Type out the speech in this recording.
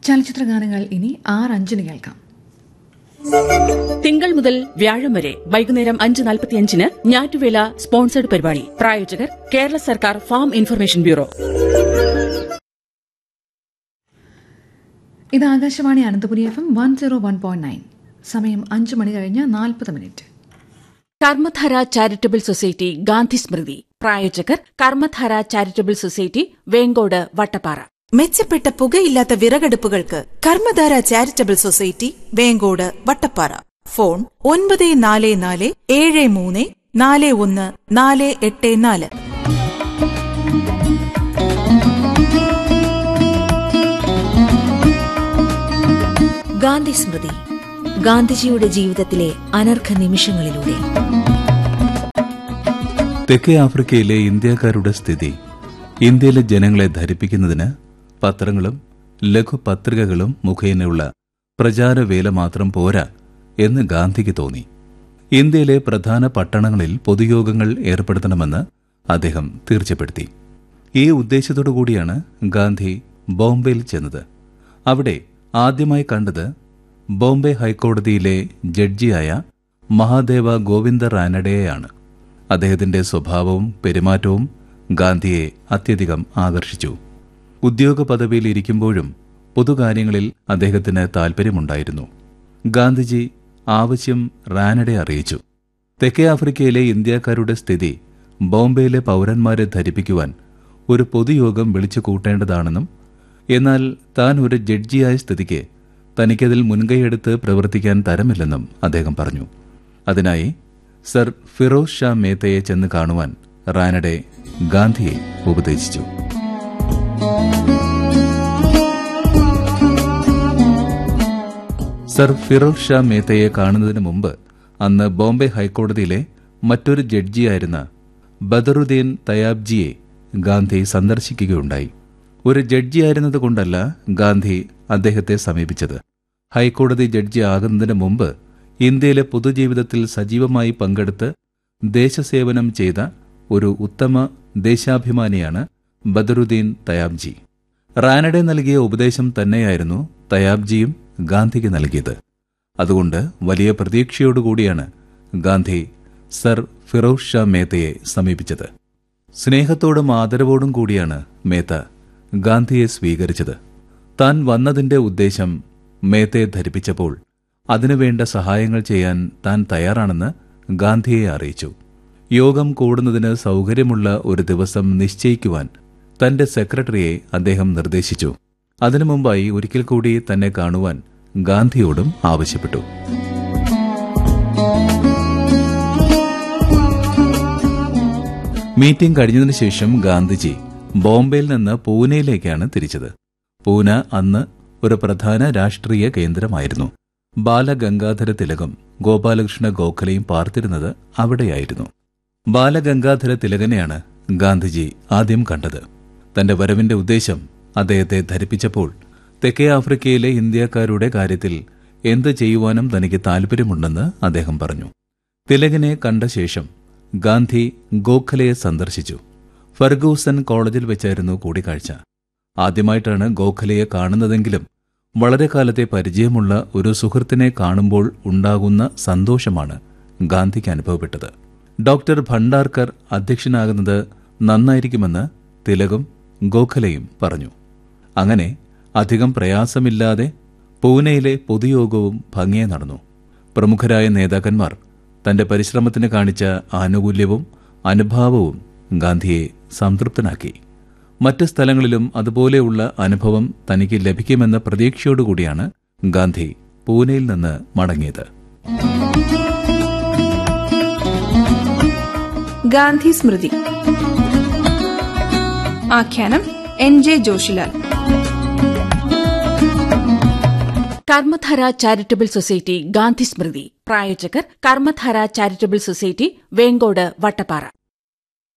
ചലച്ചിത്ര ഗാനങ്ങൾ ഇനി ആറ് അഞ്ചിന് കേൾക്കാം തിങ്കൾ മുതൽ വ്യാഴം വരെ വൈകുന്നേരം അഞ്ച് നാൽപ്പത്തിയഞ്ചിന് ഞാറ്റുവേല സ്പോൺസേഡ് പരിപാടി പ്രായോജകർ കേരള സർക്കാർ ഫാം ഇൻഫർമേഷൻ ബ്യൂറോ ഇത് Akashvani Ananthapuri F M one zero one point nine സമയം അഞ്ച് മണി കഴിഞ്ഞ് നാൽപ്പത് minute Karmadhara charitable society Gandhi Smriti പ്രായോജകർ കർമ്മധാര ചാരിറ്റബിൾ സൊസൈറ്റി വേങ്കോട് വട്ടപ്പാറ മെച്ചപ്പെട്ട പുകയില്ലാത്ത വിറകടുപ്പുകൾക്ക് Karmadhara charitable society Vengode Vattappara phone ഒൻപത് നാല് നാല് ഏഴ് മൂന്ന് നാല് ഒന്ന് നാല് എട്ട് നാല് ഗാന്ധി സ്മൃതി ഗാന്ധിജിയുടെ ജീവിതത്തിലെ അനർഘ നിമിഷങ്ങളിലൂടെ തെക്കേ ആഫ്രിക്കയിലെ ഇന്ത്യക്കാരുടെ സ്ഥിതി ഇന്ത്യയിലെ ജനങ്ങളെ ധരിപ്പിക്കുന്നതിന് പത്രങ്ങളും ലഘുപത്രികകളും മുഖേനയുള്ള പ്രചാരവേല മാത്രം പോരാ എന്ന് ഗാന്ധിക്ക് തോന്നി ഇന്ത്യയിലെ പ്രധാന പട്ടണങ്ങളിൽ പൊതുയോഗങ്ങൾ ഏർപ്പെടുത്തണമെന്ന് അദ്ദേഹം തീർച്ചപ്പെടുത്തി ഈ ഉദ്ദേശത്തോടു കൂടിയാണ് ഗാന്ധി ബോംബെയിൽ ചെന്നത് അവിടെ ആദ്യമായി കണ്ടത് ബോംബെ ഹൈക്കോടതിയിലെ ജഡ്ജിയായ മഹാദേവ ഗോവിന്ദ റാനഡെയാണ് അദ്ദേഹത്തിന്റെ സ്വഭാവവും പെരുമാറ്റവും ഗാന്ധിയെ അത്യധികം ആകർഷിച്ചു ഉദ്യോഗ പദവിയിൽ ഇരിക്കുമ്പോഴും പൊതുകാര്യങ്ങളിൽ അദ്ദേഹത്തിന് താൽപ്പര്യമുണ്ടായിരുന്നു ഗാന്ധിജി ആവശ്യം റാനഡെ അറിയിച്ചു തെക്കേ ആഫ്രിക്കയിലെ ഇന്ത്യക്കാരുടെ സ്ഥിതി ബോംബെയിലെ പൗരന്മാരെ ധരിപ്പിക്കുവാൻ ഒരു പൊതുയോഗം വിളിച്ചു കൂട്ടേണ്ടതാണെന്നും എന്നാൽ താൻ ഒരു ജഡ്ജിയായ സ്ഥിതിക്ക് തനിക്കതിൽ മുൻകൈയെടുത്ത് പ്രവർത്തിക്കാൻ തരമില്ലെന്നും അദ്ദേഹം പറഞ്ഞു അതിനായി സർ ഫിറോസ് ഷാ മേത്തയെ ചെന്ന് കാണുവാൻ റാനഡെ ഗാന്ധിയെ ഉപദേശിച്ചു സർ ഫിറോസ് ഷാ മേത്തയെ കാണുന്നതിന് മുമ്പ് അന്ന് ബോംബെ ഹൈക്കോടതിയിലെ മറ്റൊരു ജഡ്ജിയായിരുന്ന ബദറുദ്ദീൻ തയാബ്ജിയെ ഗാന്ധി സന്ദർശിക്കുകയുണ്ടായി ഒരു ജഡ്ജിയായിരുന്നത് കൊണ്ടല്ല ഗാന്ധി അദ്ദേഹത്തെ സമീപിച്ചത് ഹൈക്കോടതി ജഡ്ജി ആകുന്നതിന് മുമ്പ് ഇന്ത്യയിലെ പൊതുജീവിതത്തിൽ സജീവമായി പങ്കെടുത്ത് ദേശസേവനം ചെയ്ത ഒരു ഉത്തമ ദേശാഭിമാനിയാണ് ബദറുദ്ദീൻ തയാബ്ജി റാനഡെ നൽകിയ ഉപദേശം തന്നെയായിരുന്നു തയാബ്ജിയും ഗാന്ധിക്ക് നൽകിയത് അതുകൊണ്ട് വലിയ പ്രതീക്ഷയോടുകൂടിയാണ് ഗാന്ധി സർ ഫിറോസ് ഷാ മേത്തയെ സമീപിച്ചത് സ്നേഹത്തോടും ആദരവോടും കൂടിയാണ് മേത്ത ഗാന്ധിയെ സ്വീകരിച്ചത് താൻ വന്നതിന്റെ ഉദ്ദേശം മേത്തയെ ധരിപ്പിച്ചപ്പോൾ അതിനുവേണ്ട സഹായങ്ങൾ ചെയ്യാൻ താൻ തയ്യാറാണെന്ന് ഗാന്ധിയെ അറിയിച്ചു യോഗം കൂടുന്നതിന് സൗകര്യമുള്ള ഒരു ദിവസം നിശ്ചയിക്കുവാൻ തന്റെ സെക്രട്ടറിയെ അദ്ദേഹം നിർദ്ദേശിച്ചു അതിനു മുമ്പായി ഒരിക്കൽ കൂടി തന്നെ കാണുവാൻ ഗാന്ധിയോടും ആവശ്യപ്പെട്ടു മീറ്റിംഗ് കഴിഞ്ഞതിനു ശേഷം ഗാന്ധിജി ബോംബെയിൽ നിന്ന് പൂനെയിലേക്കാണ് തിരിച്ചത് പൂന അന്ന് ഒരു പ്രധാന രാഷ്ട്രീയ കേന്ദ്രമായിരുന്നു ബാലഗംഗാധര തിലകം ഗോപാലകൃഷ്ണ ഗോഖലെയും പാർത്തിരുന്നത് അവിടെയായിരുന്നു ബാലഗംഗാധര തിലകനെയാണ് ഗാന്ധിജി ആദ്യം കണ്ടത് തന്റെ വരവിന്റെ ഉദ്ദേശം അദ്ദേഹത്തെ ധരിപ്പിച്ചപ്പോൾ തെക്കേ ആഫ്രിക്കയിലെ ഇന്ത്യക്കാരുടെ കാര്യത്തിൽ എന്ത് ചെയ്യുവാനും തനിക്ക് താൽപ്പര്യമുണ്ടെന്ന് അദ്ദേഹം പറഞ്ഞു തിലകനെ കണ്ട ശേഷം ഗാന്ധി ഗോഖലയെ സന്ദർശിച്ചു ഫർഗൂസൺ കോളേജിൽ വെച്ചായിരുന്നു കൂടിക്കാഴ്ച ആദ്യമായിട്ടാണ് ഗോഖലയെ കാണുന്നതെങ്കിലും വളരെ കാലത്തെ പരിചയമുള്ള ഒരു സുഹൃത്തിനെ കാണുമ്പോൾ ഉണ്ടാകുന്ന സന്തോഷമാണ് ഗാന്ധിക്ക് അനുഭവപ്പെട്ടത് ഡോക്ടർ ഭണ്ഡാർക്കർ അധ്യക്ഷനാകുന്നത് നന്നായിരിക്കുമെന്ന് തിലകും ഗോഖലയും പറഞ്ഞു അങ്ങനെ അധികം പ്രയാസമില്ലാതെ പൂനെയിലെ പൊതുയോഗവും ഭംഗിയെ നടന്നു പ്രമുഖരായ നേതാക്കന്മാർ തന്റെ പരിശ്രമത്തിന് കാണിച്ച ആനുകൂല്യവും അനുഭാവവും ഗാന്ധിയെ സംതൃപ്തനാക്കി മറ്റ് സ്ഥലങ്ങളിലും അതുപോലെയുള്ള അനുഭവം തനിക്ക് ലഭിക്കുമെന്ന പ്രതീക്ഷയോടുകൂടിയാണ് ഗാന്ധി പൂനെയിൽ നിന്ന് മടങ്ങിയത് ഗാന്ധി സ്മൃതി ആഖ്യാനം N J Joshilal Karmadhara charitable society Gandhi Smriti പ്രായോജകർ കർമ്മധാര ചാരിറ്റബിൾ സൊസൈറ്റി വേങ്കോട് വട്ടപ്പാറ